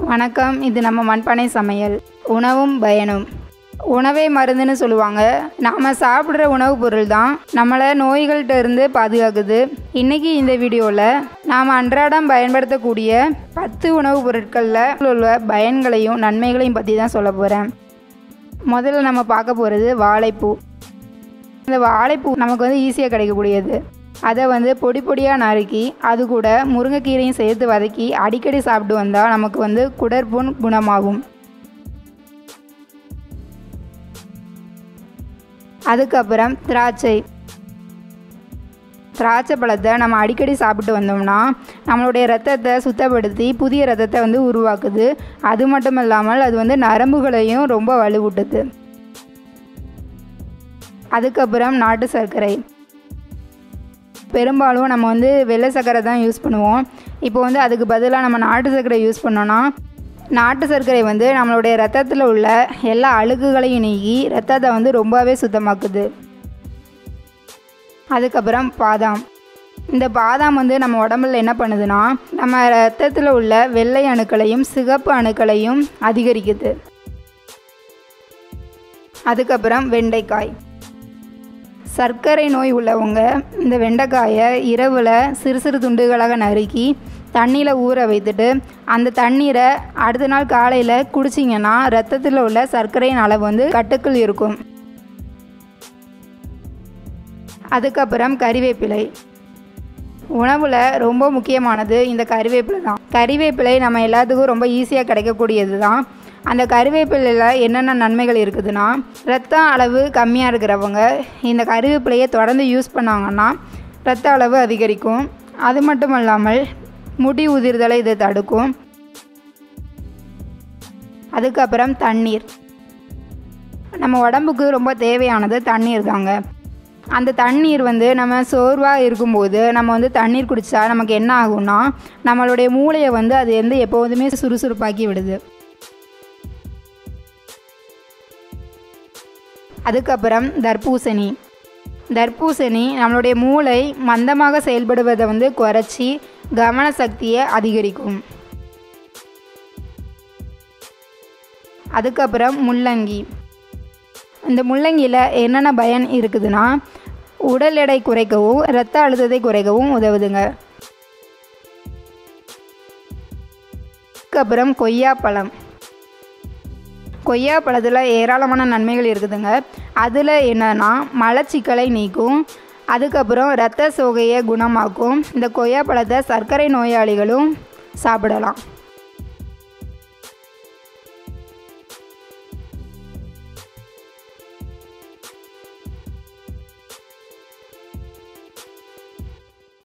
வணக்கம் இது நம்ம மண்பானை சமையல் உணவும் பயனும் உணவே மருந்துன்னு சொல்லுவாங்க நாம் சாப்பிட்ற உணவுப் பொருள் தான் நம்மளை நோய்கள்கிட்ட இருந்து பாதுகாக்குது இன்றைக்கி இந்த வீடியோவில் நாம் அன்றாடம் பயன்படுத்தக்கூடிய பத்து உணவுப் பொருட்களில் உள்ள பயன்களையும் நன்மைகளையும் பற்றி தான் சொல்ல போகிறேன் முதல்ல நம்ம பார்க்க போகிறது வாழைப்பூ இந்த வாழைப்பூ நமக்கு வந்து ஈஸியாக கிடைக்கக்கூடியது அதை வந்து பொடி பொடியாக நறுக்கி அது கூட முருங்கைக்கீரையும் சேர்த்து வதக்கி அடிக்கடி சாப்பிட்டு வந்தால் நமக்கு வந்து குடற்புண் குணமாகும் அதுக்கப்புறம் திராட்சை திராட்சை பழத்தை நம்ம அடிக்கடி சாப்பிட்டு வந்தோம்னா நம்மளுடைய ரத்தத்தை சுத்தப்படுத்தி புதிய ரத்தத்தை வந்து உருவாக்குது அது மட்டும் இல்லாமல் அது வந்து நரம்புகளையும் ரொம்ப வலுவூட்டுது அதுக்கப்புறம் நாட்டு சர்க்கரை பெரும்பாலும் நம்ம வந்து வெள்ளை சர்க்கரை தான் யூஸ் பண்ணுவோம் இப்போ வந்து அதுக்கு பதிலாக நம்ம நாட்டு சர்க்கரை யூஸ் பண்ணோன்னா நாட்டு சர்க்கரை வந்து நம்மளுடைய ரத்தத்தில் உள்ள எல்லா அழுக்குகளையும் நீக்கி ரத்தத்தை வந்து ரொம்பவே சுத்தமாக்குது அதுக்கப்புறம் பாதாம் இந்த பாதாம் வந்து நம்ம உடம்புல என்ன பண்ணுதுன்னா நம்ம ரத்தத்தில் உள்ள வெள்ளை அணுக்களையும் சிகப்பு அணுக்களையும் அதிகரிக்குது அதுக்கப்புறம் வெண்டைக்காய் சர்க்கரை நோய் உள்ளவங்க இந்த வெண்டைக்காயை இரவில் சிறு சிறு துண்டுகளாக நறுக்கி தண்ணியில் ஊற வைத்துட்டு அந்த தண்ணீரை அடுத்த நாள் காலையில் குடிச்சிங்கன்னா ரத்தத்தில் உள்ள சர்க்கரையின் அளவு வந்து கட்டுக்குள் இருக்கும் அதுக்கப்புறம் கறிவேப்பிலை உணவில் ரொம்ப முக்கியமானது இந்த கறிவேப்பிலை தான் கறிவேப்பிலை நம்ம எல்லாத்துக்கும் ரொம்ப ஈஸியாக கிடைக்கக்கூடியது தான் அந்த கறிவேப்பிலையில் என்னென்ன நன்மைகள் இருக்குதுன்னா ரத்த அளவு கம்மியாக இருக்கிறவங்க இந்த கறிவேப்பிலையை தொடர்ந்து யூஸ் பண்ணாங்கன்னா ரத்த அளவு அதிகரிக்கும் அது மட்டும் இல்லாமல் முடி உதிர்தலை இது தடுக்கும் அதுக்கப்புறம் தண்ணீர் நம்ம உடம்புக்கு ரொம்ப தேவையானது தண்ணீர் தாங்க அந்த தண்ணீர் வந்து நம்ம சோர்வாக இருக்கும்போது நம்ம வந்து தண்ணீர் குடித்தா நமக்கு என்ன ஆகும்னா நம்மளுடைய மூளையை வந்து அது வந்து எப்போதுமே சுறுசுறுப்பாக்கி விடுது அதுக்கப்புறம் தர்பூசணி தர்பூசணி நம்மளுடைய மூளை மந்தமாக செயல்படுவதை வந்து குறைச்சி கவன சக்தியை அதிகரிக்கும் அதுக்கப்புறம் முள்ளங்கி இந்த முள்ளங்கியில் என்னென்ன பயன் இருக்குதுன்னா உடல் எடை குறைக்கவும் இரத்த அழுத்தத்தை குறைக்கவும் உதவுதுங்க அதுக்கப்புறம் கொய்யாப்பழம் கொய்யா பழத்தில் ஏராளமான நன்மைகள் இருக்குதுங்க அதில் என்னென்னா மலச்சிக்கலை நீக்கும் அதுக்கப்புறம் இரத்த சோகையை குணமாக்கும் இந்த கொய்யா பழத்தை சர்க்கரை நோயாளிகளும் சாப்பிடலாம்